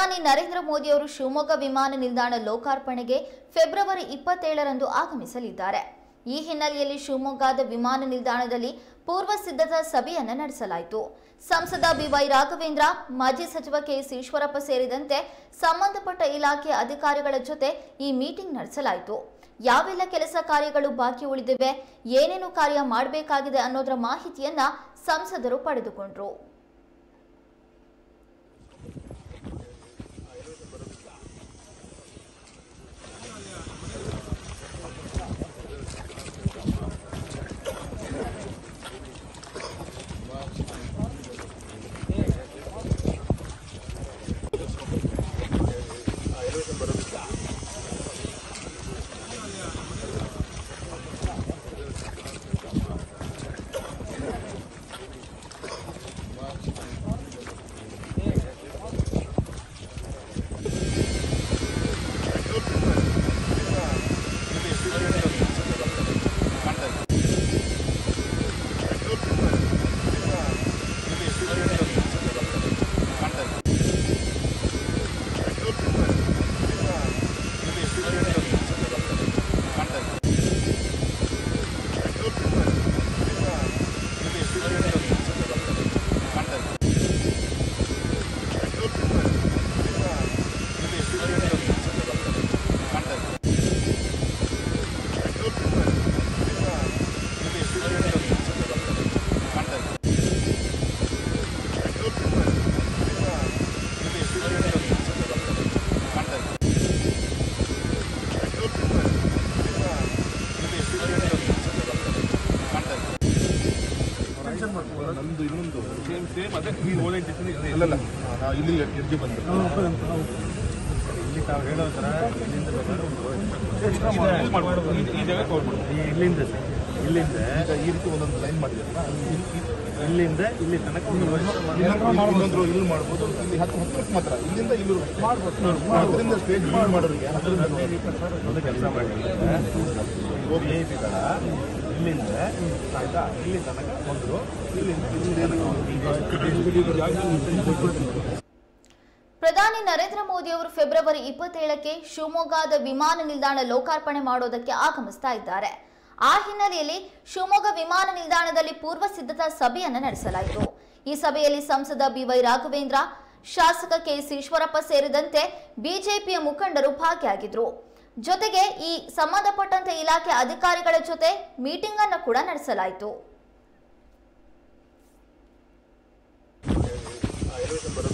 ಪ್ರಧಾನಿ ನರೇಂದ್ರ ಮೋದಿಯವರು ಶಿವಮೊಗ್ಗ ವಿಮಾನ ನಿಲ್ದಾಣ ಲೋಕಾರ್ಪಣೆಗೆ ಫೆಬ್ರವರಿ ಇಪ್ಪತ್ತೇಳರಂದು ಆಗಮಿಸಲಿದ್ದಾರೆ ಈ ಹಿನ್ನೆಲೆಯಲ್ಲಿ ಶಿವಮೊಗ್ಗದ ವಿಮಾನ ನಿಲ್ದಾಣದಲ್ಲಿ ಪೂರ್ವ ಸಿದ್ಧತಾ ಸಭೆಯನ್ನು ನಡೆಸಲಾಯಿತು ಸಂಸದ ಬಿವೈ ರಾಘವೇಂದ್ರ ಮಾಜಿ ಸಚಿವ ಕೆಎಸ್ ಈಶ್ವರಪ್ಪ ಸೇರಿದಂತೆ ಸಂಬಂಧಪಟ್ಟ ಇಲಾಖೆಯ ಅಧಿಕಾರಿಗಳ ಜೊತೆ ಈ ಮೀಟಿಂಗ್ ನಡೆಸಲಾಯಿತು ಯಾವೆಲ್ಲ ಕೆಲಸ ಕಾರ್ಯಗಳು ಬಾಕಿ ಉಳಿದಿವೆ ಏನೇನು ಕಾರ್ಯ ಮಾಡಬೇಕಾಗಿದೆ ಅನ್ನೋದರ ಮಾಹಿತಿಯನ್ನ ಸಂಸದರು ಪಡೆದುಕೊಂಡ್ರು ನಮ್ದು ಇನ್ನೊಂದು ಸೇಮ್ ಸೇಮ್ ಅದೇ ಈ ಓರಿಯಂಟೇಷನ್ ಅಲ್ಲಲ್ಲ ನಾವು ಇಲ್ಲಿ ಎಡ್ಜಿ ಬಂದು ಇಲ್ಲಿ ತಾವು ಹೇಳೋ ಥರ ಇಲ್ಲಿಂದ ಬೇಕಾದ್ರೆ ಈ- ಈ ಜಾಗ ಕವರ್ ಮಾಡ್ಬೋದು ಇಲ್ಲಿಂದ ಸರ್ ಇಲ್ಲಿಂದ ಈಗ ಈ ರೀತಿ ಒಂದೊಂದು ಲೈನ್ ಮಾಡಿದ್ರಲ್ಲ ಇಲ್ಲಿಂದ ಇಲ್ಲಿ ತನಕ ಒಂದು ಇನ್ನೊಂದು ಇಲ್ಲಿ ಮಾಡ್ಬೋದು ಇಲ್ಲಿ ಹತ್ತು ಹತ್ತಕ್ಕೆ ಮಾತ್ರ ಇಲ್ಲಿಂದ ಇಲ್ಲಿ ಅದರಿಂದ ಸ್ಟೇಜ್ ಮಾಡೋರಿಗೆ ಅದರಿಂದ ಒಂದು ಕೆಲಸ ಮಾಡಿದ್ದಾರೆ ವಿ ಐ ಪಿಗಳ ಇಲ್ಲಿಂದ ಆಯ್ತಾ ಇಲ್ಲಿ ತನಕ ಬಂದರು ಇಲ್ಲಿಂದ ಇಲ್ಲಿ ತನಕ ಪ್ರಧಾನಿ ನರೇಂದ್ರ ಮೋದಿ ಅವರು ಫೆಬ್ರವರಿ ಇಪ್ಪತ್ತೇಳಕ್ಕೆ ಶಿವಮೊಗ್ಗದ ವಿಮಾನ ನಿಲ್ದಾಣ ಲೋಕಾರ್ಪಣೆ ಮಾಡೋದಕ್ಕೆ ಆಗಮಿಸ್ತಾ ಇದ್ದಾರೆ ಆ ಹಿನ್ನೆಲೆಯಲ್ಲಿ ಶಿವಮೊಗ್ಗ ವಿಮಾನ ನಿಲ್ದಾಣದಲ್ಲಿ ಪೂರ್ವ ಸಿದ್ಧತಾ ಸಭೆಯನ್ನು ನಡೆಸಲಾಯಿತು ಈ ಸಭೆಯಲ್ಲಿ ಸಂಸದ ಬಿವೈ ರಾಘವೇಂದ್ರ ಶಾಸಕ ಕೆಎಸ್ ಈಶ್ವರಪ್ಪ ಸೇರಿದಂತೆ ಬಿಜೆಪಿಯ ಮುಖಂಡರು ಭಾಗಿಯಾಗಿದ್ರು ಜೊತೆಗೆ ಈ ಸಂಬಂಧಪಟ್ಟಂತೆ ಇಲಾಖೆ ಅಧಿಕಾರಿಗಳ ಜೊತೆ ಮೀಟಿಂಗ್ ಅನ್ನು ಕೂಡ ನಡೆಸಲಾಯಿತು ಬರೋದು